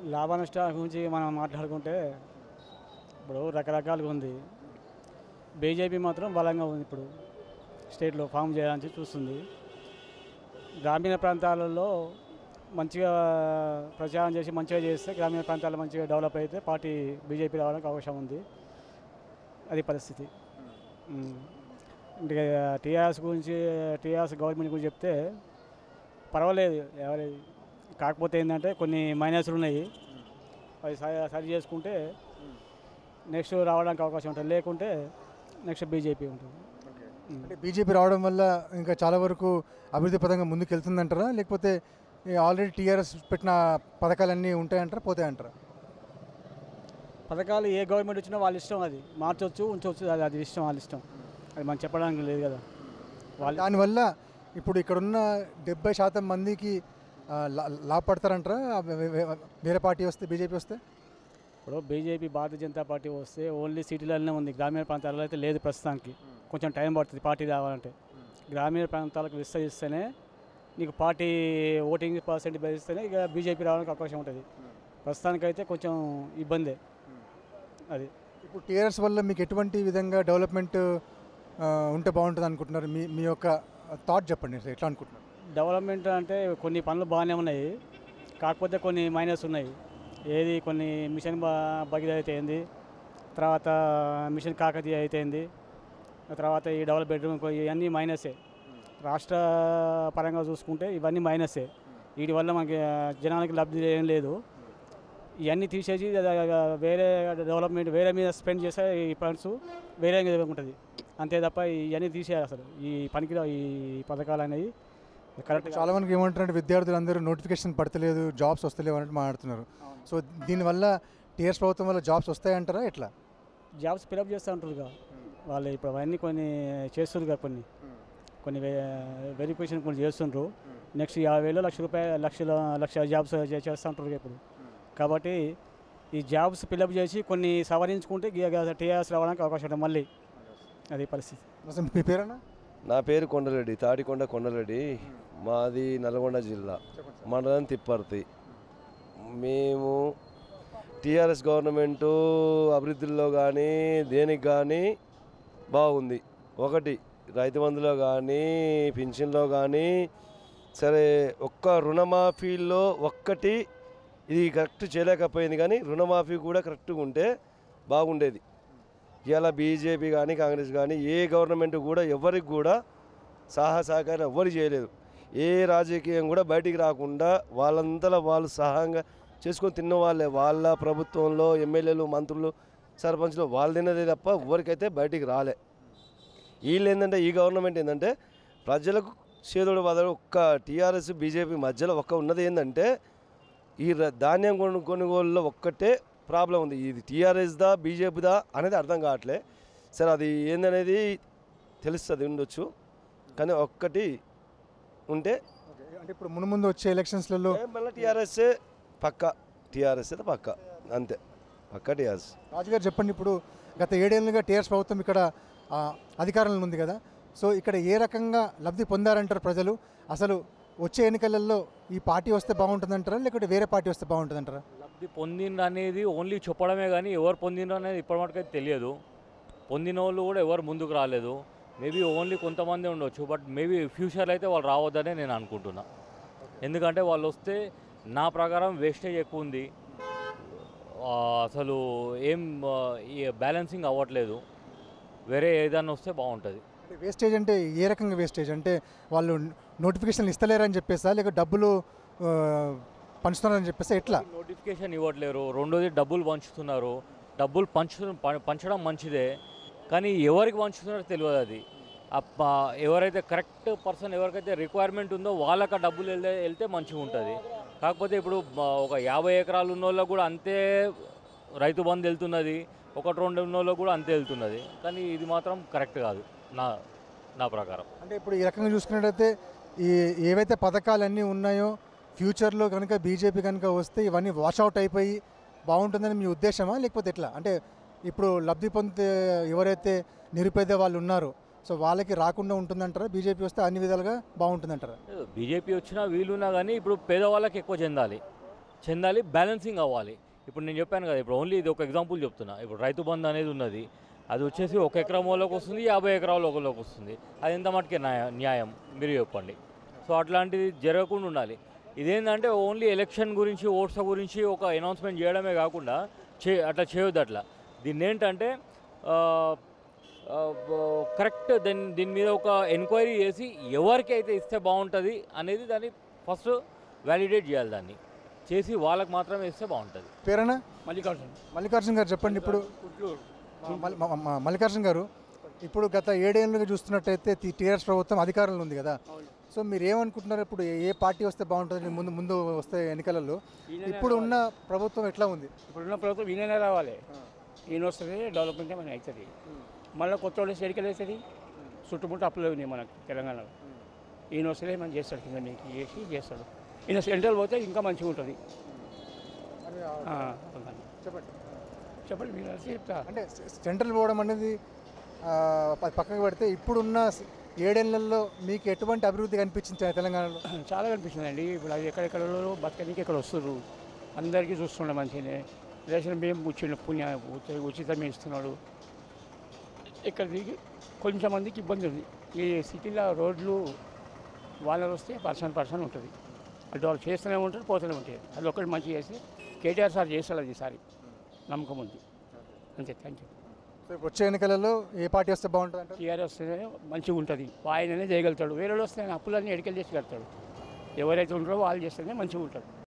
లాభ నష్టాల గురించి మనం మాట్లాడుకుంటే ఇప్పుడు రకరకాలుగా ఉంది బీజేపీ మాత్రం బలంగా ఉంది ఇప్పుడు స్టేట్లో ఫామ్ చేయడానికి చూస్తుంది గ్రామీణ ప్రాంతాలలో మంచిగా ప్రచారం చేసి మంచిగా చేస్తే గ్రామీణ ప్రాంతాలు మంచిగా డెవలప్ అయితే పార్టీ బీజేపీ రావడానికి అవకాశం ఉంది అది పరిస్థితి ఉమ్. అంటే టీఆర్ఎస్ గురించి టీఆర్ఎస్ గవర్నమెంట్ గురించి చెప్తే పర్వాలేదు ఎవరి కాకపోతే ఏంటంటే కొన్ని మైనస్లు ఉన్నాయి అవి సరి- సరి చేసుకుంటే నెక్స్ట్ రావడానికి అవకాశం ఉంటుంది లేకుంటే నెక్స్ట్ బీజేపీ ఉంటుంది ఉమ్. అంటే బీజేపీ రావడం వల్ల ఇంకా చాలా వరకు అభివృద్ధి పదంగా ముందుకు వెళ్తుందంటారా లేకపోతే ఆల్రెడీ టీఆర్ఎస్ పెట్టిన పథకాలన్నీ ఉంటాయంటారా పోతాయంటారా పథకాలు ఏ గవర్నమెంట్ వచ్చినా వాళ్ళ ఇష్టం అది మార్చొచ్చు ఉంచవచ్చు అది అది ఇష్టం వాళ్ళ ఇష్టం అది మనం చెప్పడానికి లేదు కదా వాళ్ళు దానివల్ల ఇప్పుడు ఇక్కడున్న డెబ్బై శాతం మందికి ఆ, లా- లాభపడతారంటారా ఆ, వే- వే- వేరే పార్టీ వస్తే బీజేపీ వస్తే ఇప్పుడు బీజేపీ భారతీయ జనతా పార్టీ వస్తే ఓన్లీ సిటీలలోనే ఉంది గ్రామీణ ప్రాంతాలలో అయితే లేదు ప్రస్తుతానికి కొంచెం టైం పడుతుంది పార్టీ రావాలంటే గ్రామీణ ప్రాంతాలకు విస్తరిస్తేనే నీకు పార్టీ ఓటింగ్ పర్సెంట్ బెదిరిస్తేనే ఇక బీజేపీ రావడానికి అవకాశం ఉంటుంది ప్రస్తుతానికైతే కొంచెం ఇబ్బందే అది ఇప్పుడు టీఆర్ఎస్ వల్ల మీకు ఎటువంటి విధంగా డెవలప్మెంట్ ఆ, ఉంటే బాగుంటుంది అనుకుంటున్నారు మీ మీ యొక్క థాట్ చెప్పండి అసలు ఎట్లా అనుకుంటున్నారు డెవలప్మెంట్ అంటే కొన్ని పనులు బాగానే ఉన్నాయి కాకపోతే కొన్ని మైనస్ ఉన్నాయి ఏది కొన్ని మిషన్ బ- భగీరథ అయితే ఏంది తర్వాత మిషన్ కాకతీయ అయితే ఏంది తర్వాత ఈ డబుల్ బెడ్రూమ్ ఇవన్నీ మైనసే రాష్ట్ర పరంగా చూసుకుంటే ఇవన్నీ మైనసే వీటి వల్ల మనకి జనానికి లబ్ధి ఏం లేదు ఇవన్నీ తీసేసి అది వేరే డెవలప్మెంట్ వేరే మీద స్పెండ్ చేస్తే ఈ ఫండ్స్ వేరే మీద ఉంటుంది అంతే తప్ప ఇవన్నీ తీసేయాలి అసలు ఈ పనికి ఈ పథకాలు అనేవి కరెక్ట్ చాలా మందికి ఏమంటారంటే విద్యార్థులు అందరూ నోటిఫికేషన్ పడతలేదు జాబ్స్ వస్తలేవు అన్నట్టు మాట్లాడుతున్నారు సో దీనివల్ల టీఆర్ఎస్ ప్రభుత్వం వల్ల జాబ్స్ వస్తాయంటారా ఎట్లా జాబ్స్ ఫిలప్ చేస్తూ ఉంటారుగా వాళ్ళు ఇప్పుడు అవన్నీ కొన్ని చేస్తుండ్రుగా కొన్ని కొన్ని వెరిఫికేషన్ కొన్ని చేస్తుండ్రు నెక్స్ట్ యాభై వేలు లక్ష రూపాయల లక్షల లక్ష జాబ్స్ చే- చేస్తూ ఉంటారు ఇప్పుడు కాబట్టి ఈ జాబ్స్ ఫిలప్ చేసి కొన్ని సవరించుకుంటే టీఆర్ఎస్ రావడానికి అవకాశం ఉంటుంది మళ్ళీ అది పరిస్థితి అసలు మీ పేరేనా నా పేరు కొండరెడ్డి తాడికొండ కొండరెడ్డి మాది నల్గొండ జిల్లా మండలం తిప్పర్తి మేము టీఆర్ఎస్ గవర్నమెంటు అభివృద్ధిలో కానీ దేనికి కానీ బాగుంది ఒకటి రైతు బంధులో కానీ పింఛన్లో కానీ సరే ఒక్క రుణమాఫీలో ఒక్కటి ఇది కరెక్ట్ చేయలేకపోయింది కానీ రుణమాఫీ కూడా కరెక్ట్గా ఉంటే బాగుండేది ఇలా బీజేపీ కానీ కాంగ్రెస్ కానీ ఏ గవర్నమెంట్ కూడా ఎవరికి కూడా సహా సహకారం ఎవ్వరు చేయలేదు ఏ రాజకీయం కూడా బయటికి రాకుండా వాళ్ళంతలో వాళ్ళు సహాయంగా చేసుకొని తిన్న వాళ్ళే వాళ్ళ ప్రభుత్వంలో ఎమ్మెల్యేలు మంత్రులు సర్పంచ్లు వాళ్ళు తిన్నదే తప్ప ఎవరికైతే బయటికి రాలే వీళ్ళు ఏంటంటే ఈ గవర్నమెంట్ ఏంటంటే ప్రజలకు చేదోడు వదలు ఒక్క టీఆర్ఎస్ బీజేపీ మధ్యలో ఒక్క ఉన్నది ఏంటంటే ఈ ర- ధాన్యం కొను కొనుగోలులో ఒక్కటే ప్రాబ్లం ఉంది ఇది టీఆర్ఎస్దా బీజేపీదా అనేది అర్థం కావట్లే సరే అది ఏందనేది తెలుస్తుంది ఉండొచ్చు కానీ ఒక్కటి ఉంటే అంటే ఇప్పుడు మును ముందు వచ్చే ఎలక్షన్స్లలో మళ్ళీ టీఆర్ఎస్ పక్క టీఆర్ఎస్ అయితే పక్క అంతే పక్క టీఆర్ఎస్ రాజుగారు చెప్పండి ఇప్పుడు గత ఏడేళ్ళుగా టీఆర్ఎస్ ప్రభుత్వం ఇక్కడ ఆ, అధికారంలో ఉంది కదా సో ఇక్కడ ఏ రకంగా లబ్ధి పొందారంటారు ప్రజలు అసలు వచ్చే ఎన్నికలలో ఈ పార్టీ వస్తే బాగుంటుందంటారా లేకపోతే వేరే పార్టీ వస్తే బాగుంటుందంటారా లబ్ధి పొందిండ్రు అనేది ఓన్లీ చెప్పడమే కానీ ఎవరు పొందిండ్రు అనేది ఇప్పటి మటుకైతే తెలియదు పొందిన వాళ్ళు కూడా ఎవరు ముందుకు రాలేదు మేబీ ఓన్లీ కొంతమంది ఉండొచ్చు బట్ మేబీ ఫ్యూచర్లో అయితే వాళ్ళు రావద్దనే నేను అనుకుంటున్నా ఎందుకంటే వాళ్ళు వస్తే నా ప్రకారం వేస్టేజ్ ఎక్కువ ఉంది ఆ, అసలు ఏం బ్యాలెన్సింగ్ అవ్వట్లేదు వేరే ఏదైనా వస్తే బాగుంటుంది అంటే వేస్టేజ్ అంటే ఏ రకంగా వేస్టేజ్ అంటే వాళ్ళు నోటిఫికేషన్లు ఇస్తలేరని చెప్పేసా లేక డబ్బులు ఆ, పంచుతున్నారని చెప్పేసి ఎట్లా నోటిఫికేషన్ ఇవ్వట్లేరు రెండోది డబ్బులు పంచుతున్నారు డబ్బులు పంచు ప- పంచడం మంచిదే కానీ ఎవరికి పంచుతున్నారో తెలియదు అది ఆ ప- ఎవరైతే కరెక్ట్ పర్సన్ ఎవరికైతే రిక్వైర్మెంట్ ఉందో వాళ్ళకి ఆ డబ్బులు వెళ్తే వెళ్తే మంచిగా ఉంటుంది కాకపోతే ఇప్పుడు మ- ఒక యాభై ఎకరాలు ఉన్న వాళ్ళకు కూడా అంతే రైతు బంధు వెళ్తున్నది ఒకటి రెండు ఉన్న వాళ్ళకు కూడా అంతే వెళ్తున్నది కానీ ఇది మాత్రం కరెక్ట్ కాదు నా నా ప్రకారం అంటే ఇప్పుడు ఈ రకంగా చూసుకున్నట్టయితే ఈ ఏవైతే పథకాలన్నీ ఉన్నాయో ఫ్యూచర్లో కనుక బీజేపీ కనుక వస్తే ఇవన్నీ వాషౌట్ అయిపోయి బాగుంటుందని మీ ఉద్దేశమా లేకపోతే ఎట్లా అంటే ఇప్పుడు లబ్ధి పొందే ఎవరైతే నిరుపేద వాళ్ళు ఉన్నారో సో వాళ్ళకి రాకుండా ఉంటుందంటారా బీజేపీ వస్తే అన్ని విధాలుగా బాగుంటుందంటారా బీజేపీ వచ్చినా వీలున్నా కానీ ఇప్పుడు పేదవాళ్ళకి ఎక్కువ చెందాలి చెందాలి బ్యాలెన్సింగ్ అవ్వాలి ఇప్పుడు నేను చెప్పాను కదా ఇప్పుడు ఓన్లీ ఇది ఒక ఎగ్జాంపుల్ చెప్తున్నా ఇప్పుడు రైతు బంధు అనేది ఉన్నది అది వచ్చేసి ఒక ఎకరం వాళ్ళకి వస్తుంది యాభై ఎకరాల ఒకరికి వస్తుంది అది ఎంత మటుకే న్యాయ- న్యాయం మీరు చెప్పండి సో అట్లాంటిది జరగకుండా ఉండాలి ఇదేంటంటే ఓన్లీ ఎలక్షన్ గురించి ఓట్స్ గురించి ఒక అనౌన్స్మెంట్ చేయడమే కాకుండా చే అట్లా చేయొద్దు అట్లా దీన్ని ఏంటంటే కరెక్ట్ దీని దీని మీద ఒక ఎంక్వైరీ చేసి ఎవరికి అయితే ఇస్తే బాగుంటుంది అనేది దాన్ని ఫస్ట్ వ్యాలిడేట్ చేయాలి దాన్ని చేసి వాళ్ళకి మాత్రమే ఇస్తే బాగుంటుంది పేరేనా మల్లికార్జున్ మల్లికార్జున గారు చెప్పండి ఇప్పుడు మల్- మ- మ- మల్లికార్జున గారు ఇప్పుడు గత ఏడేళ్ళుగా చూస్తున్నట్టయితే టీ- టీఆర్ఎస్ ప్రభుత్వం అధికారంలో ఉంది కదా సో మీరు ఏమనుకుంటున్నారు ఇప్పుడు ఏ- ఏ పార్టీ వస్తే బాగుంటుంది ముందు ముందు వస్తే ఎన్నికలలో ఇప్పుడు ఉన్న ప్రభుత్వం ఎట్లా ఉంది ఇప్పుడున్న ప్రభుత్వం ఈయననే రావాలి ఈయన వస్తుంది డెవలప్మెంట్ ఏమైనా అవుతుంది మళ్ళీ కొత్త వాళ్ళు ఎడికల్ అవుతుంది చుట్టుముట్టు అప్పులు ఉన్నాయి మనకు తెలంగాణలో ఈయన వస్తే మనం చేస్తాడు కింద నీకు చేసి చేస్తాడు ఈయన సెంట్రల్ పోతే ఇంకా మంచిగా ఉంటుంది ఆ, అవునండి. చెప్పండి చెప్పండి మీరు వచ్చి చెప్తా అంటే సె- సెంట్రల్ పోవడం అనేది ఆ, ప- పక్కకు పెడితే ఇప్పుడున్న స- ఏడేళ్లలో మీకు ఎటువంటి అభివృద్ధి కనిపించింది తె- తెలంగాణలో చాలా కనిపిస్తుందండి ఇప్పుడు అది ఎక్కడెక్కడ బతకనికి ఇక్కడ వస్తున్నారు అందరికీ చూస్తుండే మంచిగానే రేషన్ బియ్యం ఉచ్చిన పుణ్య ఉచి- ఉచితం ఇస్తున్నాడు ఇక్కడ దిగి కొంచెం మందికి ఇబ్బంది ఉంది ఈ సిటీలో రోడ్లు వాళ్ళని వస్తే పర్సన్ పర్సన్ ఉంటుంది అటు వాళ్ళు చేస్తూనే ఉంటారు పోతూనే ఉంటాయి అది ఒకటి మంచిగా చేస్తే కేటీఆర్ సార్ చేస్తాడు అది ఈసారి నమ్మకం ఉంది అంతే థ్యాంక్ యూ సో ఇప్పుడు వచ్చే ఎన్నికలలో ఏ పార్టీ వస్తే బాగుంటుంది అంటారు టీఆర్ వస్తేనే మంచిగా ఉంటుంది ఆయననే చేయగలుగుతాడు వేరే వాళ్ళు వస్తే అప్పులన్నీ ఎడికెళ్ళి చేసి కడతాడు ఎవరైతే ఉంటారో వాళ్ళు చేస్తేనే మంచిగా ఉంటాడు